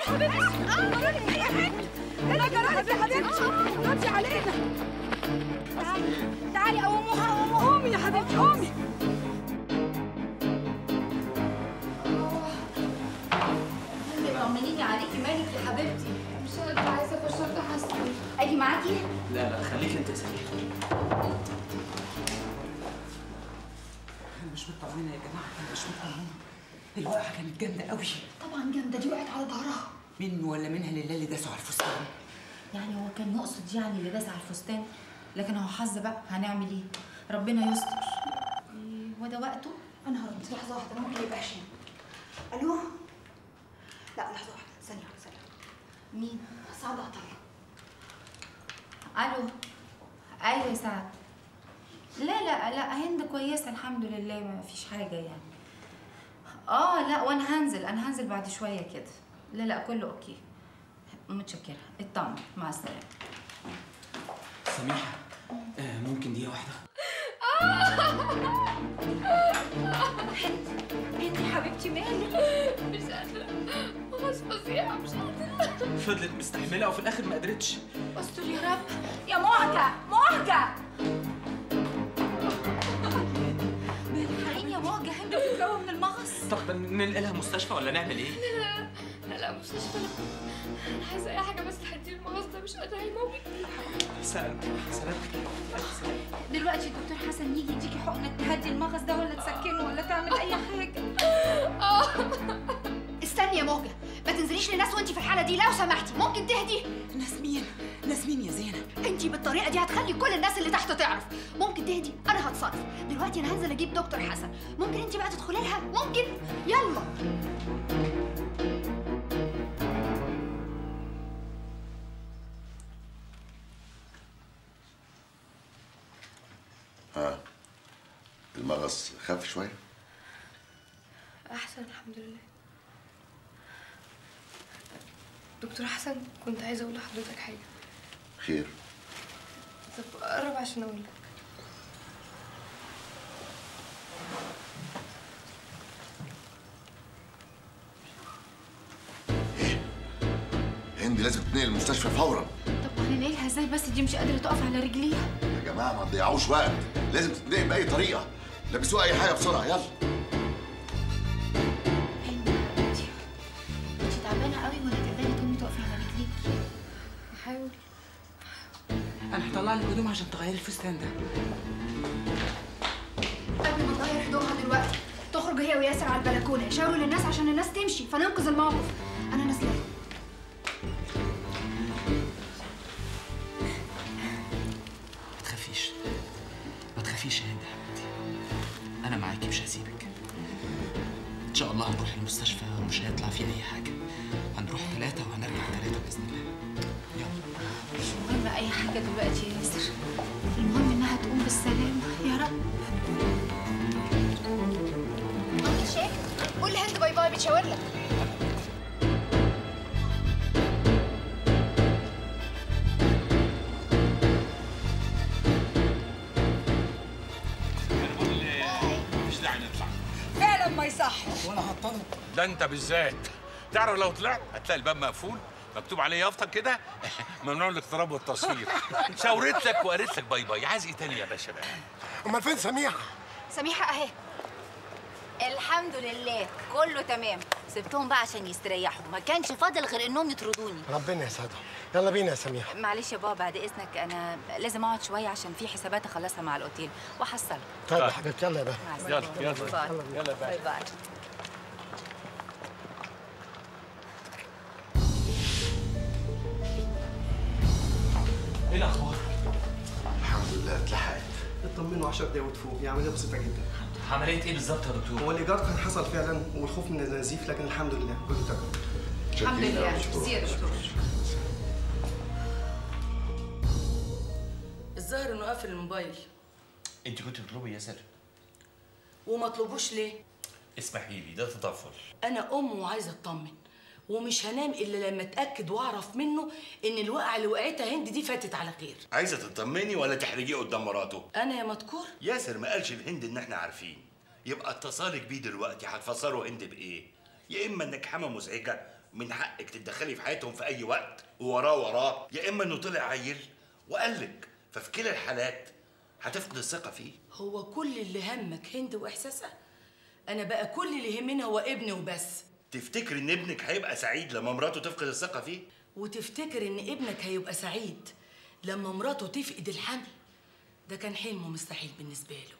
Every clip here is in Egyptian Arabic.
حبيبتي ردي يا هند هنا جرالك يا حبيبتي ردي علينا تعالي تعالي قوموها قوموا قومي يا حبيبتي قومي طمنيني عليكي مالك يا حبيبتي مش قادرة عايزة أخش أفتح حسابي اجي معاكي لا لا خليك انت يا سمير انا مش مطمنه يا جماعه انا مش مطمنه الوقعه كانت جامده قوي طبعا جامده دي وقعت على ظهرها منه ولا منها لله اللي داسوا على الفستان يعني هو كان يقصد يعني اللي داس على الفستان لكن هو حظ بقى هنعمل ايه ربنا يستر إيه، هو ده وقته انا هرد لحظه واحده ممكن يبقى هشام الو لا لحظه واحده ثانيه واحده ثانيه مين سعد عطيه الو ايوه يا سعد لا لا لا هند كويسه الحمد لله ما فيش حاجه يعني اه لا وانا هنزل انا هنزل بعد شويه كده لا لا كله اوكي متشكره اطمن مع السلامه سميحه آه ممكن دقيقه واحده هند يا حبيبتي مالك مش قادرة خلاص فظيعة مش قادرة فضلت مستحمله وفي الاخر ما قدرتش استر يا رب يا مهجة مهجة الحقيقة يا مواجهة هند بتتلوى من المغص طب ننقلها مستشفى ولا نعمل ايه؟ لا لا مستشفى لا أنا عايزة أي حاجة بس تهدي المغص ده مش قادرة هيموت سلامتك سلامتك دلوقتي الدكتور حسن يجي يديكي حقنة تهدي المغص ده ولا تسكنه ولا تعمل أي حاجة استني يا مهجة ما تنزليش للناس وانت في الحالة دي لو سمحتي ممكن تهدي ناس مين ناس مين يا زينب انت بالطريقة دي هتخلي كل الناس اللي تحت تعرف ممكن تهدي انا هتصرف دلوقتي انا هنزل اجيب دكتور حسن ممكن انت بقى تدخلي لها ممكن يلا ها المغص خف شويه أحسن الحمد لله دكتور حسن كنت عايزة أقول لحضرتك حاجة خير طب قرب عشان أقول لك هند لازم تنقل المستشفى فورا طب هننقلها ازاي بس دي مش قادرة تقف على رجليها يا جماعه ما تضيعوش وقت لازم تتنقل باي طريقه لبسوها اي حاجه بسرعه يلا هند يا حبيبتي انت تعبانة قوي ولا تقدري تقومي تقفي على رجليكي هحاول انا هطلع لك هدوم عشان تغيري الفستان ده قبل ما تغير هدومها دلوقتي تخرج هي وياسر على البلكونة يشاوروا للناس عشان الناس تمشي فننقذ الموقف انا نازلة ما تخافيش ما تخافيش يا هند يا حبيبتي انا معاكي مش هسيبك ان شاء الله هنروح المستشفى ومش هيطلع فيه اي حاجه هنروح ثلاثه وهنرجع ثلاثه باذن الله يلا مش مهم أي حاجة دلوقتي يا ياسر المهم إنها تقوم بالسلامة يا رب انت شايف قول لهند باي باي بتشاور لك مش داعي نطلع فعلا ما يصحش ده انت بالذات تعرف لو طلعت هتلاقي الباب مقفول مكتوب عليه يافطه كده ممنوع الاقتراب والتصوير شاورت لك وقالت لك باي باي عايز ايه تاني يا باشا بقى امال فين سميحه سميحة اهي الحمد لله كله تمام سبتهم بقى عشان يستريحوا ما كانش فاضل غير انهم يطردوني ربنا يسعدهم يلا بينا يا سميحه معلش يا بابا بعد اذنك انا لازم اقعد شويه عشان في حسابات اخلصها مع الاوتيل واحصلك طيب يا حبيبتي يلا يا بابا مع السلامه يلا، يلا. باي. يلا بقى. باي باي ايه الاخبار؟ الحمد لله اتلحقت اطمنوا 10 دقايق وتفوق عمليه بسيطه جدا عمليه ايه بالظبط يا دكتور؟ هو الايجار كان حصل فعلا والخوف من النزيف لكن الحمد لله كله تمام الحمد لله الظاهر انه قافل الموبايل انت كنت بتطلبي ياسر وما طلبوش ليه اسمحي لي ده تطفل انا ام وعايزه اطمن ومش هنام الا لما اتاكد واعرف منه ان الوقعه اللي وقعتها هند دي فاتت على خير عايزه تطمني ولا تحرجيه قدام مراته انا يا مذكور ياسر ما قالش لهند ان احنا عارفين يبقى اتصالك بيه دلوقتي هتفسره هند بايه يا اما انك حما مزعجه من حقك تتدخلي في حياتهم في اي وقت ووراه وراه يا اما انه طلع عيل وقالك ففي كلا الحالات هتفقد الثقه فيه هو كل اللي همك هند واحساسها انا بقى كل اللي يهمني هو ابني وبس تفتكر ان ابنك هيبقى سعيد لما مراته تفقد الثقه فيه وتفتكر ان ابنك هيبقى سعيد لما مراته تفقد الحمل ده كان حلمه مستحيل بالنسبه له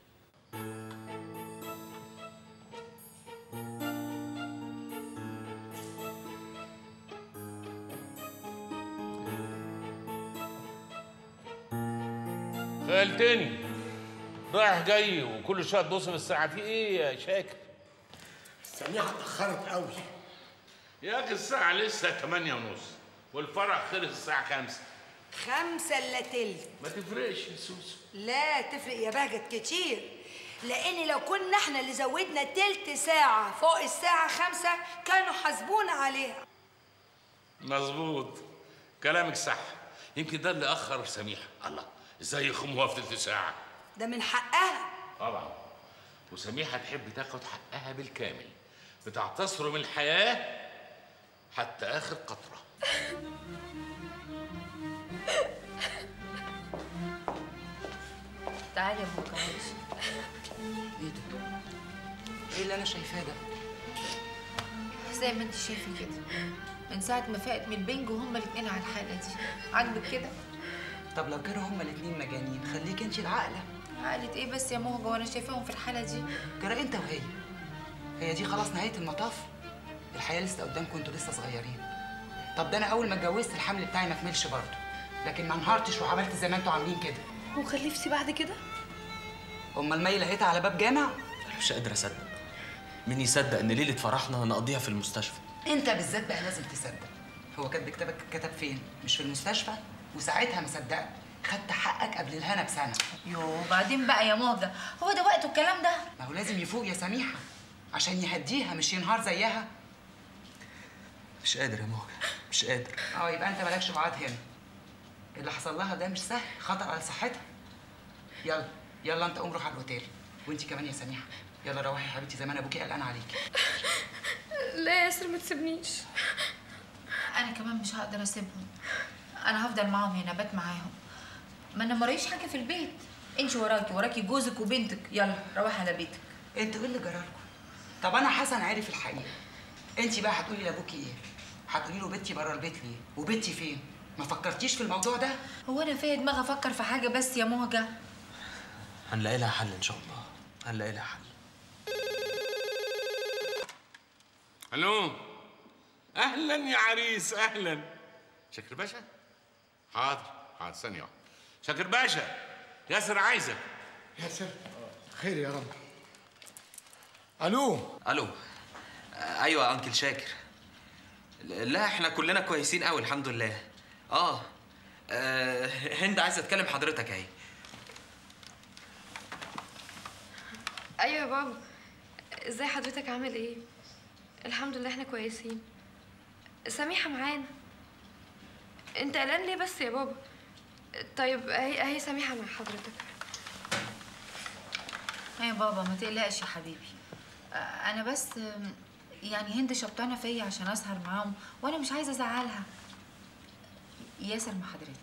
خيلتني رايح جاي وكل شويه تبص في الساعه في ايه يا شاكر سميحه اتاخرت قوي يا اخي الساعه لسه 8 ونص والفرح خلص الساعه 5 خمسة إلا تلت ما تفرقش يا سوسو لا تفرق يا بهجت كتير لأن لو كنا احنا اللي زودنا تلت ساعة فوق الساعة خمسة كانوا حاسبونا عليها مظبوط كلامك صح يمكن ده اللي اخر سميحه الله ازاي يخموها في تلت ساعه ده من حقها طبعا وسميحه تحب تاخد حقها بالكامل بتعتصر من الحياه حتى اخر قطره تعالي يا بوكا معلش ايه ده؟ ايه اللي انا شايفاه ده؟ زي ما انت شايفه كده من ساعة ما فاقت من البنج وهما الاتنين على الحالة دي عاجبك كده؟ طب لو كانوا هما الاتنين مجانين خليك انت العاقله عقلة ايه بس يا مهجة وانا شايفاهم في الحالة دي؟ جرى انت وهي هي دي خلاص نهايه المطاف الحياه لسه قدامكم انتوا لسه صغيرين طب ده انا اول ما اتجوزت الحمل بتاعي ما كملش برضه لكن ما انهارتش وعملت زي ما انتوا عاملين كده وخلفتي بعد كده؟ امال مي لقيتها على باب جامع أنا مش قادر اصدق مين يصدق ان ليله فرحنا نقضيها في المستشفى انت بالذات بقى لازم تصدق هو كاتب كتابك كتب فين مش في المستشفى وساعتها ما صدقت خدت حقك قبل الهنا بسنه يو بعدين بقى يا مهجة هو ده وقته الكلام ده؟ ما هو لازم يفوق يا سميحه عشان يهديها مش ينهار زيها مش قادر يا موجة مش قادر اه يبقى انت مالكش بعاد هنا اللي حصل لها ده مش سهل خطر على صحتها يلا يلا انت قوم روح على الاوتيل وانت كمان يا سميحه يلا روحي يا حبيبتي زمان ابوكي قلقان عليكي لا يا ياسر ما تسيبنيش انا كمان مش هقدر اسيبهم انا هفضل معاهم هنا بات معاهم ما انا مرايش حاجة في البيت انت وراكي وراكي جوزك وبنتك يلا روحي على بيتك انتوا ايه اللي جرالكم طب انا حسن عارف الحقيقه انت بقى هتقولي لابوكي ايه هتقولي له بنتي بره البيت ليه وبنتي فين ما فكرتيش في الموضوع ده هو انا فيا دماغ افكر في حاجة بس يا مهجة هنلاقي لها حل ان شاء الله هنلاقي لها حل الو اهلا يا عريس اهلا شاكر باشا حاضر حاضر ثانيه واحده شاكر باشا ياسر عايزك ياسر خير يا رب الو الو آه، ايوه يا انكل شاكر لا احنا كلنا كويسين قوي الحمد لله اه آه، هند عايزه تكلم حضرتك اهي ايوه يا بابا ازاي حضرتك عامل ايه الحمد لله احنا كويسين سميحه معانا انت قلقان ليه بس يا بابا طيب اهي اهي سميحه مع حضرتك يا بابا ما تقلقش يا حبيبي آه، انا بس آم، يعني هند شبطانه فيا عشان اسهر معاهم وانا مش عايزه ازعلها ياسر مع حضرتك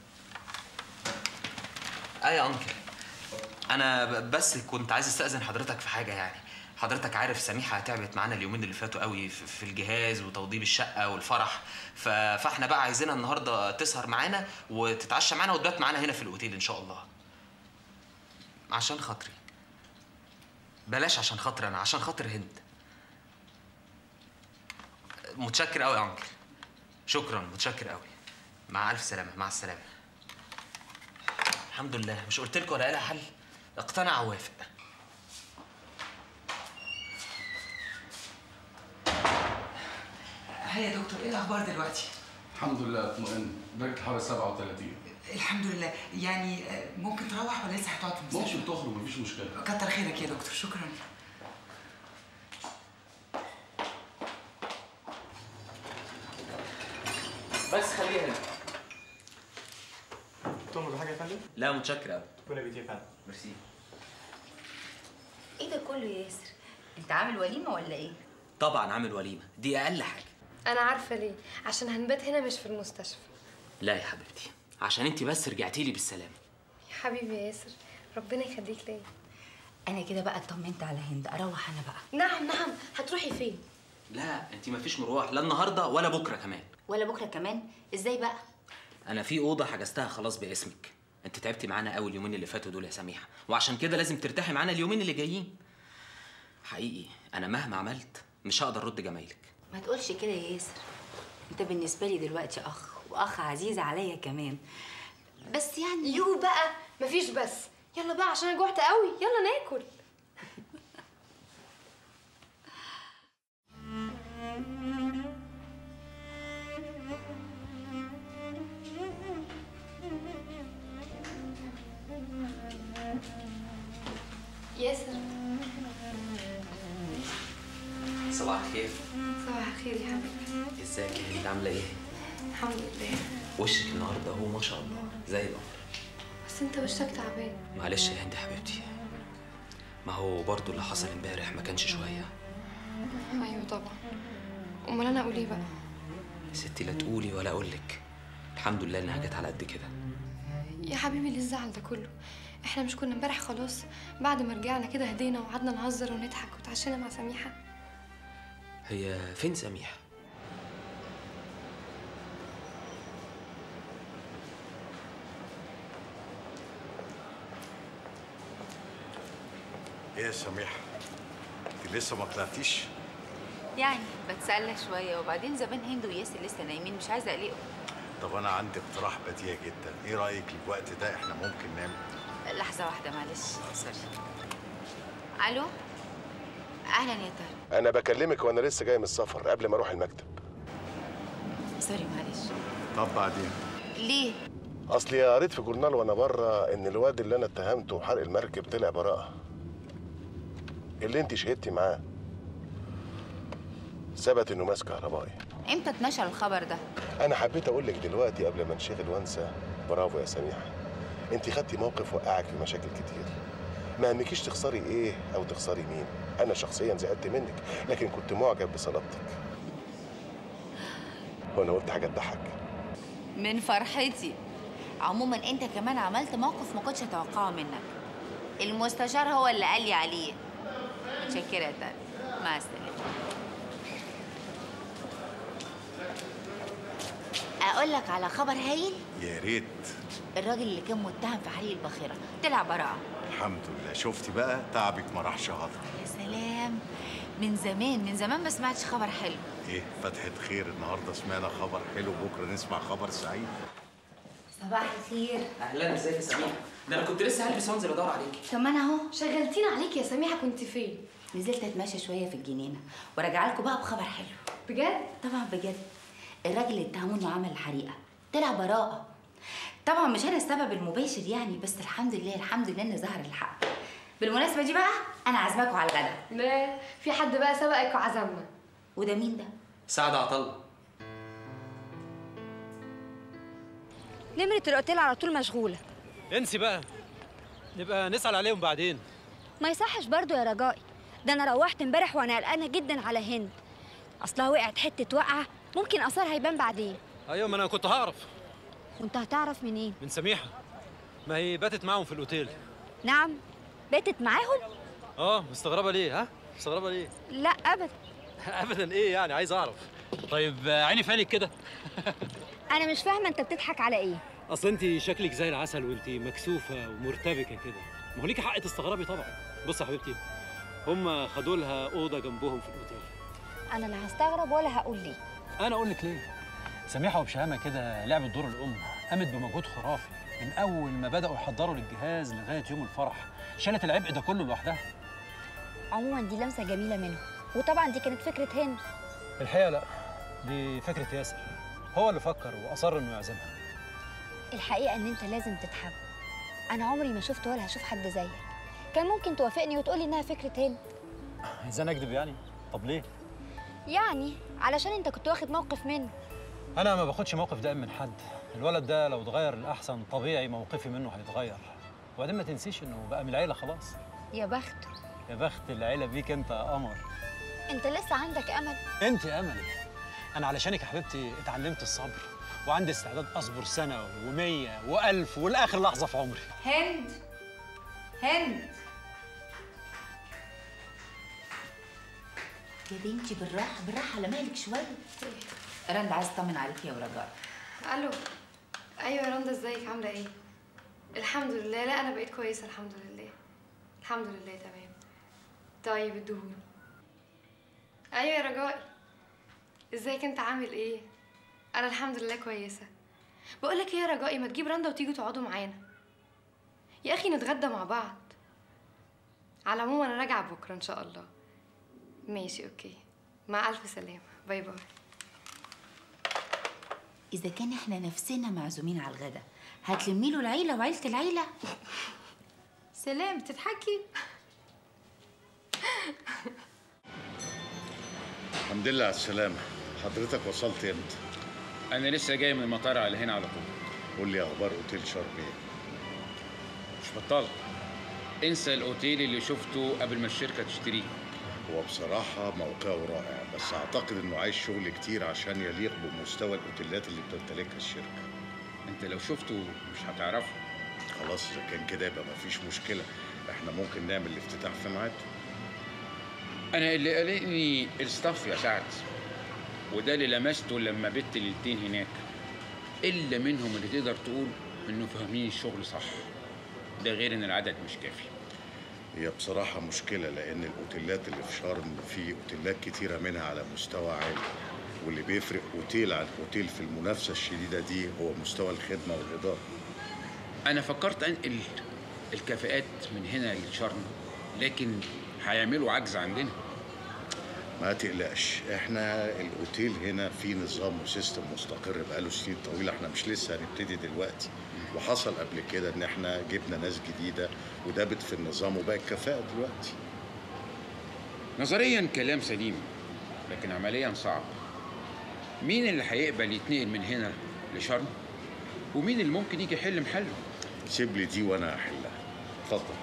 اه يا انكل انا ب- بس كنت عايز استاذن حضرتك في حاجه يعني حضرتك عارف سميحه تعبت معانا اليومين اللي فاتوا قوي في في الجهاز وتوضيب الشقه والفرح ف... فاحنا بقى عايزينها النهارده تسهر معانا وتتعشى معانا وتبات معانا هنا في الاوتيل ان شاء الله عشان خاطري بلاش عشان خاطري انا عشان خاطر هند متشكر قوي يا انكل شكرا متشكر قوي مع الف سلامه مع السلامه الحمد لله مش قلت لكم ولا لها حل اقتنع ووافق هيا يا دكتور ايه الاخبار دلوقتي الحمد لله اطمئن درجة الحرارة 37 الحمد لله يعني آه، ممكن تروح ولا لسه هتقعد في المستشفى ممكن تخرج مفيش مشكلة كتر خيرك يا دكتور شكرا بس خليها هنا تؤمر بحاجه يا فندم؟ لا متشكر قوي كل بيتي يا فندم ميرسي ايه ده كله يا ياسر انت عامل وليمه ولا ايه طبعا عامل وليمه دي اقل حاجه انا عارفه ليه عشان هنبات هنا مش في المستشفى لا يا حبيبتي عشان انت بس رجعتي لي بالسلامه يا حبيبي يا ياسر ربنا يخليك ليا انا كده بقى اطمنت على هند اروح انا بقى نعم نعم هتروحي فين لا انت مفيش مروح لا النهارده ولا بكره كمان ولا بكره كمان ازاي بقى انا في اوضه حجزتها خلاص باسمك انت تعبتي معانا قوي اليومين اللي فاتوا دول يا سميحه وعشان كده لازم ترتاحي معانا اليومين اللي جايين حقيقي انا مهما عملت مش هقدر ارد جمايلك ما تقولش كده يا ياسر انت بالنسبه لي دلوقتي اخ واخ عزيز عليا كمان بس يعني يو بقى مفيش بس يلا بقى عشان انا جوعت قوي يلا ناكل ياسر صباح الخير صباح الخير يا حبيبي ازيك يا هند عامله ايه الحمد لله وشك النهارده هو ما شاء الله زي القمر بس انت وشك تعبان معلش يا هند حبيبتي ما هو برضو اللي حصل امبارح ما كانش شويه ايوه طبعا امال انا اقول ايه بقى يا ستي لا تقولي ولا اقول لك الحمد لله انها جت على قد كده يا حبيبي ليه الزعل ده كله احنا مش كنا امبارح خلاص بعد ما رجعنا كده هدينا وقعدنا نهزر ونضحك وتعشينا مع سميحه هي فين سميحه ايه يا سميحه انت لسه ما طلعتيش يعني بتسلى شويه وبعدين زمان هند وياسر لسه نايمين مش عايزه اقلقهم طب انا عندي اقتراح بديع جدا ايه رايك الوقت ده احنا ممكن نعمل لحظه واحده معلش سوري الو اهلا يا طارق انا بكلمك وانا لسه جاي من السفر قبل ما اروح المكتب سوري معلش طب بعدين ليه اصلي قريت في جورنال وانا بره ان الواد اللي انا اتهمته بحرق المركب طلع براءه اللي انت شهدتي معاه ثبت انه ماس كهربائي امتى اتنشر الخبر ده انا حبيت اقول لك دلوقتي قبل ما انشغل وانسى برافو يا سميحه انت خدتي موقف وقعك في مشاكل كتير ما همكيش تخسري ايه او تخسري مين انا شخصيا زعلت منك لكن كنت معجب بصلابتك وانا قلت حاجه تضحك من فرحتي عموما انت كمان عملت موقف ما كنتش اتوقعه منك المستشار هو اللي قال لي عليه متشكره يا طارق مع السلامه اقول لك على خبر هايل يا ريت الراجل اللي كان متهم في حريق الباخره طلع براءه الحمد لله شفتي بقى تعبك ما راحش هضر يا سلام من زمان من زمان ما سمعتش خبر حلو ايه فتحة خير النهارده سمعنا خبر حلو بكره نسمع خبر سعيد صباح الخير اهلا ازيك يا سميحه ده انا كنت لسه هلبس وانزل ادور عليكي طب ما انا اهو شغلتينا عليك يا سميحه كنت فين نزلت اتمشى شويه في الجنينه وراجعه لكم بقى بخبر حلو بجد طبعا بجد الراجل اللي اتهموه انه عمل الحريقه طلع براءه طبعا مش انا السبب المباشر يعني بس الحمد لله الحمد لله ان ظهر الحق بالمناسبه دي بقى انا عازماكم على الغدا لا في حد بقى سبقك وعزمنا وده مين ده سعد عطله نمرة الأوتيل على طول مشغولة انسي بقى نبقى نسأل عليهم بعدين ما يصحش برضو يا رجائي ده أنا روحت امبارح وأنا قلقانة جدا على هند أصلها وقعت حتة وقعة ممكن أثرها يبان بعدين ايوه ما انا كنت هعرف وأنت هتعرف منين؟ من سميحه ما هي باتت معاهم في الاوتيل نعم باتت معاهم؟ اه مستغربه ليه ها مستغربه ليه لا أبدا ابدا ايه يعني عايز اعرف طيب آه، عيني فالك كده أنا مش فاهمة أنت بتضحك على إيه اصل انت شكلك زي العسل وانت مكسوفه ومرتبكه كده ما هو ليكي حق تستغربي طبعا بص يا حبيبتي هم خدوا لها اوضه جنبهم في الاوتيل أنا لا هستغرب ولا هقول ليه انا اقول لك ليه سميحه وبشهامه كده لعبت دور الام قامت بمجهود خرافي من اول ما بداوا يحضروا للجهاز لغايه يوم الفرح شالت العبء ده كله لوحدها عموما دي لمسة جميلة منه وطبعا دي كانت فكرة هند الحقيقه لا دي فكره ياسر هو اللي فكر واصر انه يعزمها الحقيقة إن أنت لازم تتحب أنا عمري ما شفت ولا هشوف حد زيك كان ممكن توافقني وتقولي إنها فكرة هند عايزاني اكذب يعني طب ليه يعني علشان أنت كنت واخد موقف منه انا ما باخدش موقف دائم من حد الولد ده لو اتغير الاحسن طبيعي موقفي منه هيتغير وبعدين ما تنسيش انه بقى من العيله خلاص يا بخته يا بخت العيله بيك انت يا قمر أنت لسه عندك أمل انت املي انا علشانك يا حبيبتي اتعلمت الصبر وعندي استعداد اصبر سنه ومية والف والاخر لحظه في عمري هند هند يا بنتي بالراحه بالراحه على مالك شويه رند عايز اطمن عليك يا ورجاء الو ايوه يا رندا ازيك عامله ايه الحمد لله لا انا بقيت كويسه الحمد لله الحمد لله تمام طيب ادهوني ايوه يا رجائي ازيك انت عامل ايه انا الحمد لله كويسه بقول لك ايه يا رجائي ما تجيب رندا وتيجوا تقعدوا معانا يا اخي نتغدى مع بعض على العموم انا راجعه بكره ان شاء الله ماشي اوكي مع الف سلامه باي باي اذا كان احنا نفسنا معزومين على الغدا هتلمي له العيله وعيله العيله سلام بتضحكي الحمد لله على السلامة حضرتك وصلت امتى؟ انا لسه جاي من المطار على هنا على طول قول لي اخبار اوتيل شرم ايه؟ مش بطال انسى الاوتيل اللي شفته قبل ما الشركه تشتريه هو بصراحة موقعه رائع بس أعتقد إنه عايز شغل كتير عشان يليق بمستوى الأوتيلات اللي بتمتلكها الشركة. أنت لو شفته مش هتعرفه. خلاص إذا كان كده يبقى مفيش مشكلة، إحنا ممكن نعمل الافتتاح في ميعاده. انا اللي قلقني الستاف يا سعد وده اللي لمسته لما بت ليلتين هناك الا منهم اللي تقدر تقول انه فاهمين الشغل صح ده غير ان العدد مش كافي هي بصراحة مشكلة لأن الأوتيلات اللي في شرم في أوتيلات كتيرة منها على مستوى عالي واللي بيفرق أوتيل عن أوتيل في المنافسة الشديدة دي هو مستوى الخدمة والإدارة. انا فكرت انقل الكفاءات من هنا لشرم لكن هيعملوا عجز عندنا ما تقلقش احنا الاوتيل هنا في نظام وسيستم مستقر بقاله سنين طويله احنا مش لسه هنبتدي دلوقتي وحصل قبل كده ان احنا جبنا ناس جديده ودابت في النظام وبقت كفاءه دلوقتي نظريا كلام سليم لكن عمليا صعب مين اللي هيقبل يتنقل من هنا لشرم ومين اللي ممكن يجي يحل محله سيب لي دي وانا احلها اتفضل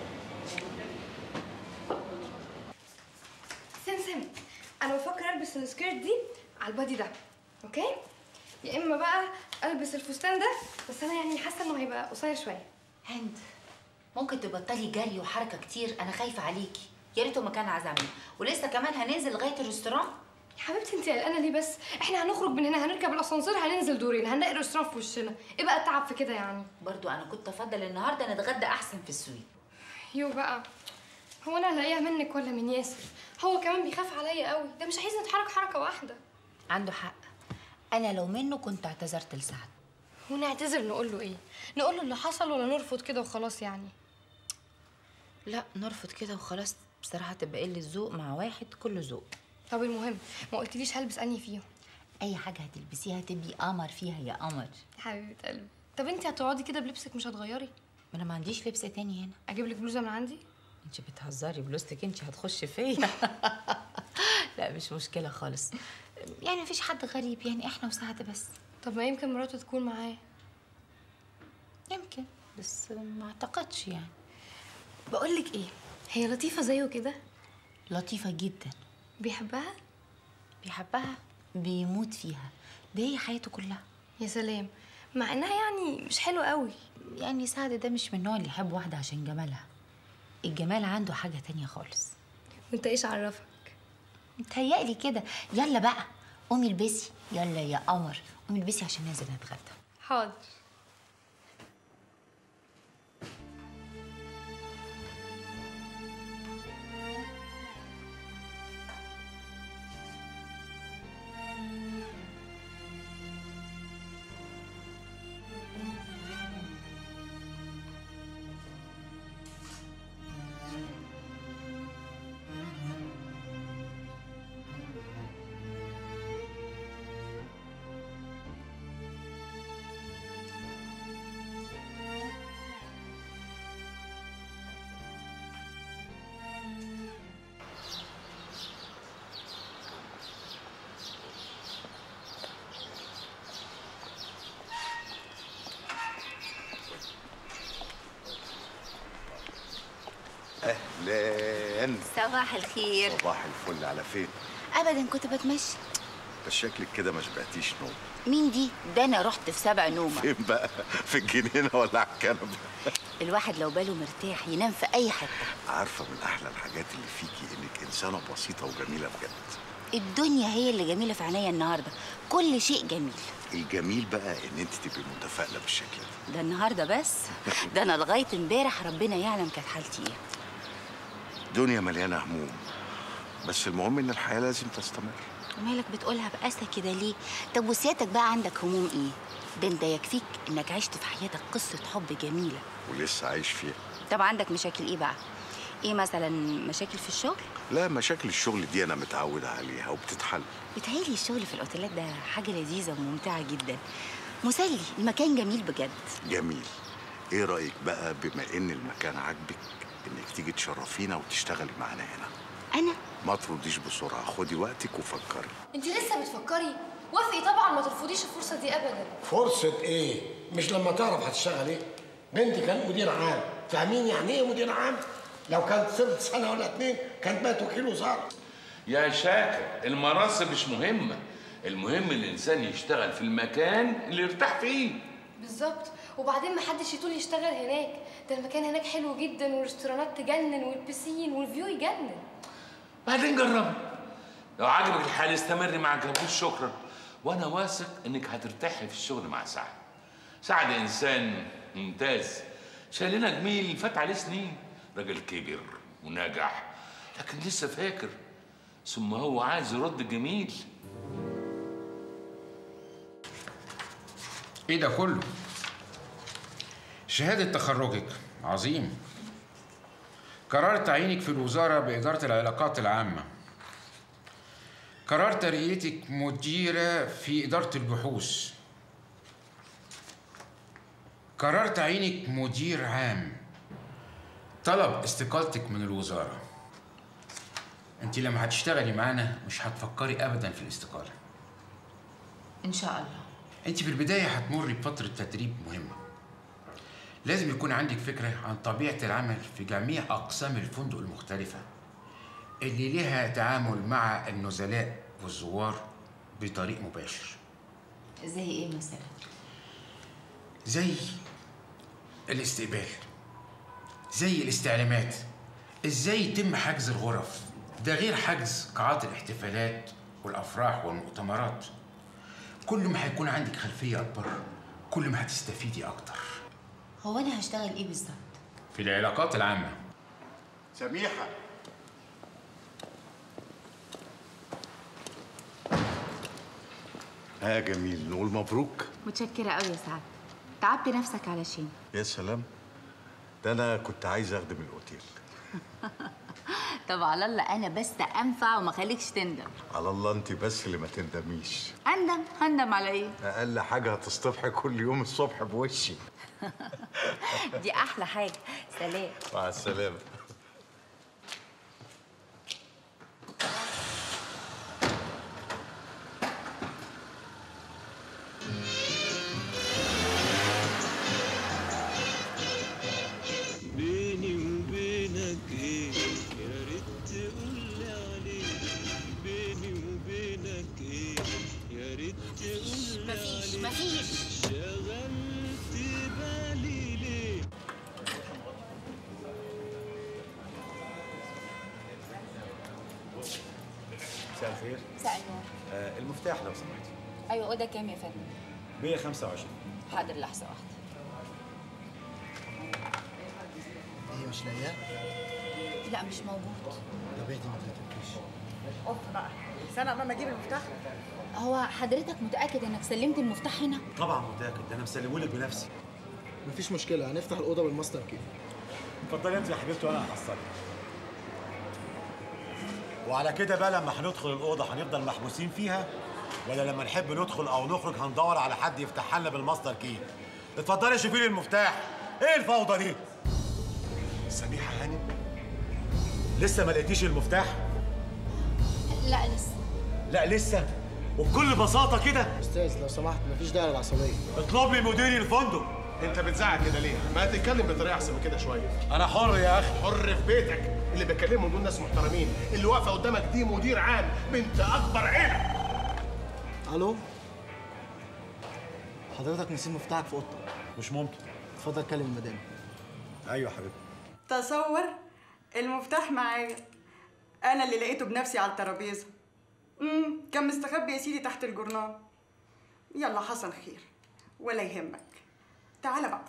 سمسم انا بفكر البس السكيرت دي على البادي ده اوكي يا اما بقى البس الفستان ده بس انا يعني حاسه انه هيبقى قصير شويه هند ممكن تبطلي جري وحركه كتير انا خايفه عليكي يا ريته ما كان عزمنا ولسه كمان هننزل لغايه الريستوران يا حبيبتي انت قلقانه ليه بس احنا هنخرج من هنا هنركب الاسانسير هننزل دورين هنلاقي الريستوران في وشنا ايه بقى التعب في كده يعني برضو انا كنت افضل النهارده نتغدى احسن في السويت يو بقى هو انا هلاقيها منك ولا من ياسر هو كمان بيخاف عليا قوي ده مش عايز نتحرك حركه واحده عنده حق انا لو منه كنت اعتذرت لسعد ونعتذر نقول له ايه نقول له اللي حصل ولا نرفض كده وخلاص يعني لا نرفض كده وخلاص بصراحه تبقى قله ذوق مع واحد كله ذوق طب المهم ما قلتليش هلبس انهي فيهم اي حاجه هتلبسيها تبقي قمر فيها يا قمر حبيبه قلبي طب انت هتقعدي كده بلبسك مش هتغيري ما انا ما عنديش لبس تاني هنا اجيب لك بلوزه من عندي انت بتهزري بلوزتك انت هتخش فيا لا مش مشكله خالص يعني مفيش حد غريب يعني احنا وسعد بس طب ما يمكن مراته تكون معاه يمكن بس ما اعتقدش يعني بقول لك ايه هي لطيفه زيه كده لطيفه جدا بيحبها بيحبها بيموت فيها ده هي حياته كلها يا سلام مع انها يعني مش حلوه قوي يعني سعد ده مش من النوع اللي يحب واحده عشان جمالها الجمال عنده حاجه تانية خالص وانت ايش عرفك متهيألي كده يلا بقى قومي البسي يلا يا قمر قومي البسي عشان ننزل نتغدى حاضر اهلا صباح الخير صباح الفل على فين ابدا كنت بتمشى بس شكلك كده ما شبعتيش نوم مين دي ده انا رحت في سبع نومه فين بقى في الجنينه ولا على الكنبه الواحد لو باله مرتاح ينام في اي حته عارفه من احلى الحاجات اللي فيكي انك انسانه بسيطه وجميله بجد الدنيا هي اللي جميله في عينيا النهارده كل شيء جميل الجميل بقى ان انت تبقي متفائله بالشكل ده ده النهارده بس ده انا لغايه امبارح ربنا يعلم كانت حالتي ايه دنيا مليانه هموم بس المهم ان الحياه لازم تستمر ومالك بتقولها بقاسة كده ليه؟ طب وسيادتك بقى عندك هموم ايه؟ ده انت يكفيك انك عشت في حياتك قصة حب جميلة ولسه عايش فيها طب عندك مشاكل ايه بقى؟ ايه مثلا مشاكل في الشغل؟ لا مشاكل الشغل دي انا متعود عليها وبتتحل بتهيألي الشغل في الاوتيلات ده حاجة لذيذة وممتعة جدا مسلي المكان جميل بجد جميل ايه رايك بقى بما ان المكان عاجبك انك تيجي تشرفينا وتشتغلي معانا هنا انا ما ترديش بسرعه خدي وقتك وفكري انت لسه بتفكري وافقي طبعا ما ترفضيش الفرصه دي ابدا فرصة ايه؟ مش لما تعرف هتشتغل ايه؟ بنتي كانت مدير عام، فاهمين يعني ايه مدير عام؟ لو كانت سبت سنة ولا اتنين كانت بقت وكيل وزارة. يا شاكر المناصب مش مهمة المهم الإنسان يشتغل في المكان اللي يرتاح فيه بالظبط وبعدين ما حدش يطول يشتغل هناك ده المكان هناك حلو جدا والريستورانات تجنن والبسين والفيو يجنن بعدين جربي لو عجبك الحال استمري مع جابوس شكرا وانا واثق انك هترتاحي في الشغل مع سعد سعد انسان ممتاز شايلنا جميل فات عليه سنين راجل كبر ونجح لكن لسه فاكر ثم هو عايز يرد الجميل ايه ده كله شهادة تخرجك عظيم قرار تعيينك في الوزارة بإدارة العلاقات العامة قرار ترقيتك مديرة في إدارة البحوث قرار تعيينك مدير عام طلب استقالتك من الوزارة انت لما هتشتغلي معانا مش هتفكري ابدا في الاستقالة ان شاء الله انت في البداية هتمري بفترة تدريب مهمة لازم يكون عندك فكرة عن طبيعة العمل في جميع أقسام الفندق المختلفة اللي لها تعامل مع النزلاء والزوار بطريق مباشر زي ايه مثلا زي الاستقبال زي الاستعلامات ازاي يتم حجز الغرف ده غير حجز قاعات الاحتفالات والافراح والمؤتمرات كل ما هيكون عندك خلفيه اكبر كل ما هتستفيدي اكتر هو انا هشتغل ايه بالظبط في العلاقات العامه سميحه ها يا جميل نقول مبروك متشكرة قوي يا سعد تعبت نفسك علشان يا سلام ده انا كنت عايز اخدم الاوتيل طب على الله انا بس انفع وما خليكش تندم على الله انت بس اللي ما تندميش اندم هندم على ايه اقل حاجه هتصطبحي كل يوم الصبح بوشي دي احلى حاجه سلام مع السلامه بيني وبينك ايه يا ريت تقولي عليه بيني وبينك ايه يا ريت تقولي مفيش عليه مفيش شغلت بالي ليه مساء الخير مساء النور آه المفتاح لو سمحتي ايوه اوضه كام يا فندم 125 حاضر لحظه واحده هي مش لاقياه؟ لا مش موجود طب اهدي ما ترتبكيش اوف بقى استنى ماما اجيب المفتاح هو حضرتك متاكد انك سلمت المفتاح هنا طبعا متاكد ده انا مسلمهولك بنفسي مفيش مشكلة هنفتح الأوضة بالماستر كي اتفضلي انت يا حبيبتي وانا هحصلك وعلى كده بقى لما هندخل الاوضه هنفضل محبوسين فيها ولا لما نحب ندخل او نخرج هندور على حد يفتحها لنا بالماستر كي اتفضلي شوفي لي المفتاح ايه الفوضى دي سميحه هانم لسه ما لقيتيش المفتاح لا لسه لا لسه وبكل بساطه كده أستاذ لو سمحت مفيش داعي للعصبية اطلب لي مديري الفندق انت بتزعق كده ليه؟ ما تتكلم بطريقه احسن من كده شويه. انا حر يا اخي حر في بيتك، اللي بكلمهم دول ناس محترمين، اللي واقفه قدامك دي مدير عام بنت اكبر عيله. الو حضرتك نسيت مفتاحك في اوضتك مش ممكن اتفضل كلم المدام ايوه يا حبيبي تصور المفتاح معايا انا اللي لقيته بنفسي على الترابيزه امم كان مستخبي يا سيدي تحت الجرنان يلا حصل خير ولا يهمك تعالى بقى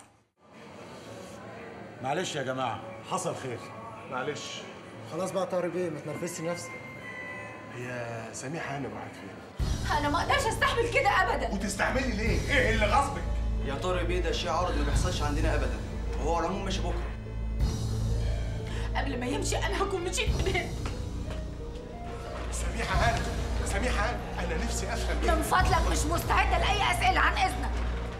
معلش يا جماعه حصل خير معلش خلاص بقى طارق بيه ما تنرفزش نفسك هي سميحه هانم راحت فين انا ما اقدرش استحمل كده ابدا وتستعملي ليه ايه اللي غصبك يا طارق بيه ده شيء عرض ما بيحصلش عندنا ابدا وهو على العموم ماشي بكره قبل ما يمشي انا هكون مشيت من هنا سميحه هانم سميحه هانم انا نفسي افهم من فضلك مش مستعده لاي اسئله عن اذنك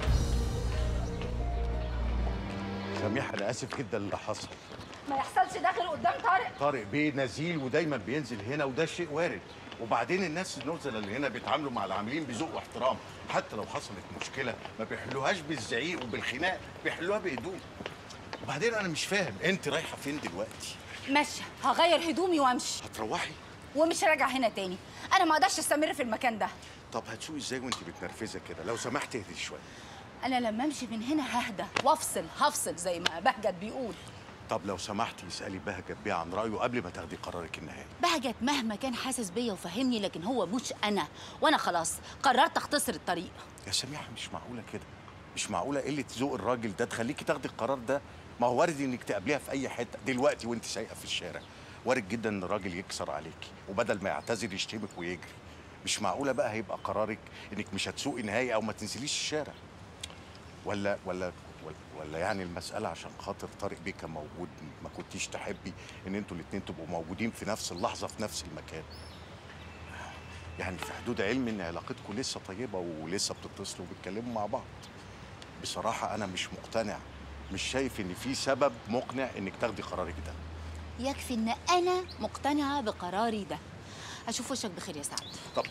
سميحه انا اسف جدا اللي حصل ما يحصلش ده غير قدام طارق طارق بيه نزيل ودايما بينزل هنا وده شيء وارد وبعدين الناس النزله اللي هنا بيتعاملوا مع العاملين بذوق واحترام حتى لو حصلت مشكله ما بيحلوهاش بالزعيق وبالخناق بيحلوها بهدوء وبعدين انا مش فاهم انت رايحه فين دلوقتي ماشي هغير هدومي وامشي هتروحي ومش راجع هنا تاني انا ما اقدرش استمر في المكان ده طب هتسوقي ازاي وانت متنرفزه كده لو سمحت اهدي شويه انا لما امشي من هنا ههدى وافصل هفصل زي ما بهجت بيقول طب لو سمحتي اسالي بهجت بيه عن رايه قبل ما تاخدي قرارك النهائي بهجت مهما كان حاسس بيا وفهمني لكن هو مش انا وانا خلاص قررت اختصر الطريق يا سميحه مش معقوله كده مش معقوله قله ذوق الراجل ده تخليكي تاخدي القرار ده ما هو وارد انك تقابليها في اي حته دلوقتي وانت سايقه في الشارع وارد جدا ان الراجل يكسر عليكي وبدل ما يعتذر يشتمك ويجري مش معقوله بقى هيبقى قرارك انك مش هتسوقي نهائي او ما تنزليش الشارع ولا ولا ولا, ولا يعني المساله عشان خاطر طارق بيه كان موجود ما كنتيش تحبي ان انتوا الاتنين تبقوا موجودين في نفس اللحظه في نفس المكان يعني في حدود علمي ان علاقتكم لسه طيبه ولسه بتتصلوا وبتتكلموا مع بعض بصراحه انا مش مقتنع مش شايف ان في سبب مقنع انك تاخدي قرارك ده يكفي ان انا مقتنعه بقراري ده اشوف وشك بخير يا سعد طب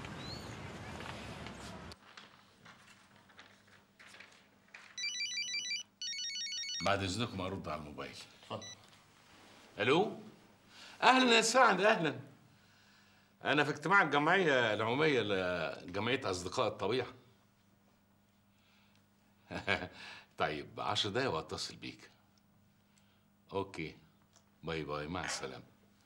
بعد اذنكم ارد على الموبايل اتفضل الو اهلا يا سعد اهلا انا في اجتماع الجمعيه العموميه لجمعيه اصدقاء الطبيعه طيب عشر دقايق واتصل بيك اوكي باي باي مع السلامه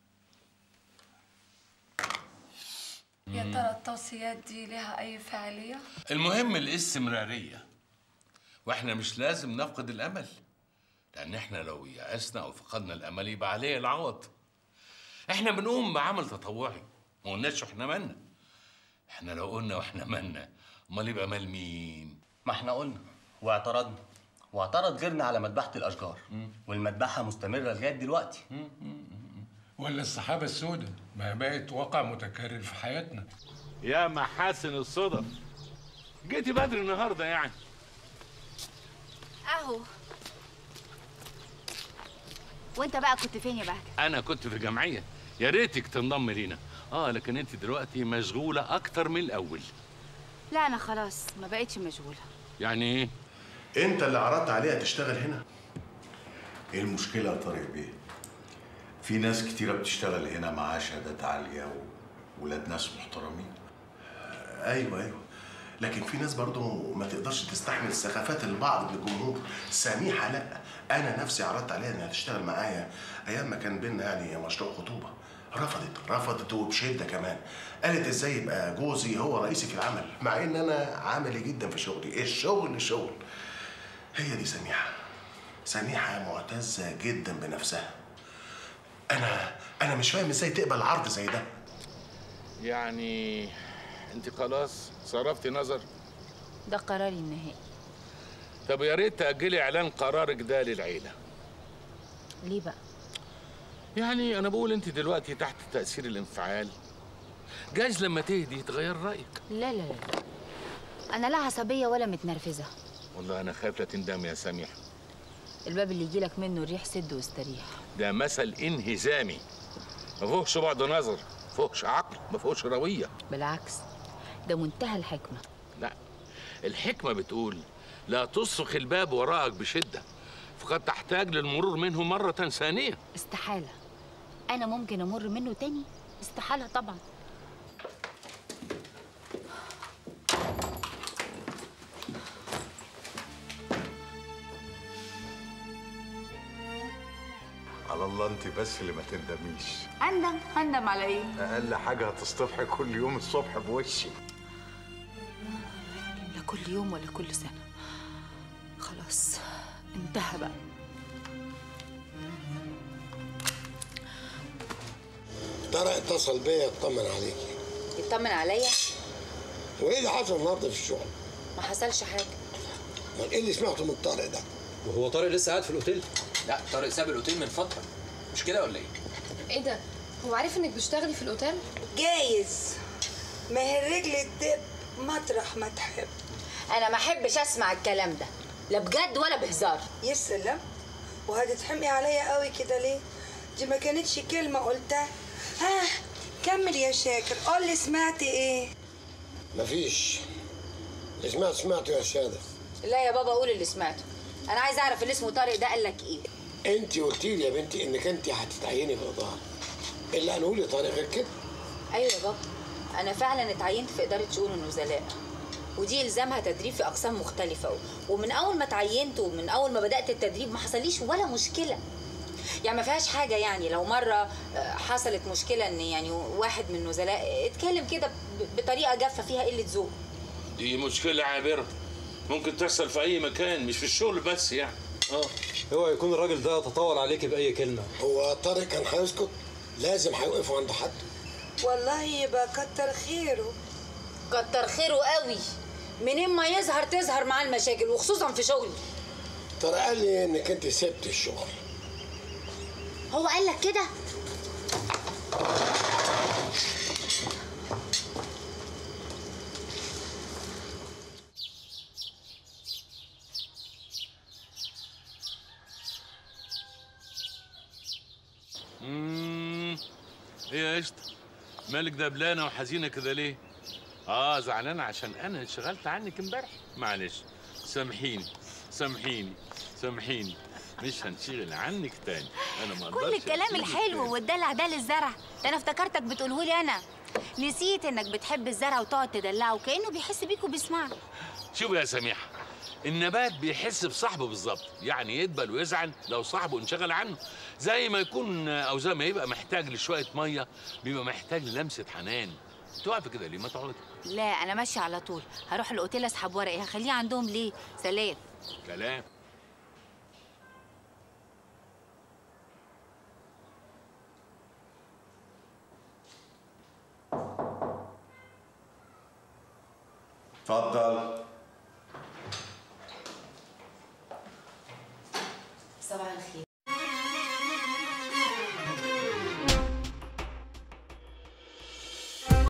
يا ترى التوصيات دي لها أي فعالية؟ المهم الاستمراريه واحنا مش لازم نفقد الامل لان احنا لو يأسنا او فقدنا الامل يبقى عليه العوض احنا بنقوم بعمل تطوعي ما قلناش احنا مالنا احنا لو قلنا واحنا مالنا امال يبقى مال مين ما احنا قلنا واعترضنا واعترض غيرنا على مذبحة الأشجار والمذبحة مستمرة لغاية دلوقتي ولا السحابة السوداء ما بقت واقع متكرر في حياتنا يا محاسن الصدف جيتي بدري النهارده يعني اهو وانت بقى كنت فين يا بهجت انا كنت في جمعيه يا ريتك تنضم لينا اه لكن انت دلوقتي مشغوله اكتر من الاول لا انا خلاص ما بقتش مشغوله يعني ايه انت اللي عرضت عليها تشتغل هنا ايه المشكله يا طارق بيه في ناس كتيره بتشتغل هنا معاها شهادات عاليه وولاد ناس محترمين ايوه ايوه لكن في ناس برضو ما تقدرش تستحمل سخافات البعض من الجمهور سميحه لا انا نفسي عرضت عليها انها تشتغل معايا ايام ما كان بينا يعني مشروع خطوبه رفضت رفضت وبشده كمان قالت ازاي يبقى جوزي هو رئيسي في العمل مع ان انا عملي جدا في شغلي الشغل شغل هي دي سميحه سميحه معتزه جدا بنفسها انا انا مش فاهم ازاي تقبل عرض زي ده يعني انت خلاص صرفتي نظر ده قراري النهائي طب يا ريت تاجلي اعلان قرارك ده للعيله ليه بقى يعني انا بقول انت دلوقتي تحت تاثير الانفعال جايز لما تهدي تغير رايك لا لا لا انا لا عصبيه ولا متنرفزه والله انا خايف لا تندم يا سميح الباب اللي يجيلك منه الريح سد واستريح ده مثل انهزامي ما فيهوش بعد نظر ما فيهوش عقل ما فيهوش رويه بالعكس ده منتهى الحكمه لا الحكمه بتقول لا تصرخ الباب وراءك بشده فقد تحتاج للمرور منه مره ثانيه استحاله انا ممكن امر منه تاني استحاله طبعا الله انت بس اللي ما تندميش اندم هندم على ايه اقل حاجه هتصطبحي كل يوم الصبح بوشي لا كل يوم ولا كل سنه خلاص انتهى بقى طارق اتصل بيا يطمن عليكي يطمن عليا وايه اللي حصل النهارده في الشغل؟ ما حصلش حاجه امال ايه اللي سمعته من طارق ده؟ وهو طارق لسه قاعد في الاوتيل لا طارق ساب الاوتيل من فتره مش كده ولا ايه ايه ده هو عارف انك بتشتغلي في الاوتيل جايز ما هي الرجل الدب مطرح ما تحب انا ما احبش اسمع الكلام ده لا بجد ولا بهزار يا سلام وهتتحمي عليا قوي كده ليه دي ما كانتش كلمه قلتها ها كمل يا شاكر قول لي سمعت ايه مفيش اللي سمعت سمعته يا ساده لا يا بابا قول اللي سمعته انا عايز اعرف اللي اسمه طارق ده قال لك ايه انت قلتي لي يا بنتي انك انت هتتعيني في الاداره اللي قاله لي طارق غير كده ايوه يا بابا انا فعلا اتعينت في اداره شؤون النزلاء ودي الزامها تدريب في اقسام مختلفه ومن اول ما اتعينت ومن اول ما بدات التدريب ما حصليش ولا مشكله يعني ما فيهاش حاجه يعني لو مره آه، حصلت مشكله ان يعني واحد من النزلاء اتكلم كده ب- بطريقه جافه فيها قله ذوق دي مشكلة عابرة ممكن تحصل في أي مكان مش في الشغل بس يعني اه اوعى يكون الراجل ده تطاول عليك باي كلمه هو طارق كان هيسكت لازم هيوقفوا عند حد والله يبقى كتر خيره كتر خيره قوي منين ما يظهر تظهر معاه المشاكل وخصوصا في شغلي طارق قال لي انك انت سبت الشغل هو قال لك كده امم ايه يا قشطة مالك دبلانة وحزينة كده ليه؟ اه زعلانة عشان أنا انشغلت عنك امبارح معلش سامحيني سامحيني سامحيني مش هنشغل عنك تاني أنا ما كل أقدرش الكلام أسيبك الحلو تاني. والدلع ده للزرع ده انا افتكرتك بتقوله لي انا نسيت انك بتحب الزرع وتقعد تدلعه كانه بيحس بيك وبيسمعك شوف يا سميحة النبات بيحس بصاحبه بالظبط يعني يدبل ويزعل لو صاحبه انشغل عنه زي ما يكون او زي ما يبقى محتاج لشويه ميه بيبقى محتاج للمسه حنان تقفي كده ليه ما تقعدي لا انا ماشيه على طول هروح الاوتيل اسحب ورقي هخليه عندهم ليه سلام كلام اتفضل صباح الخير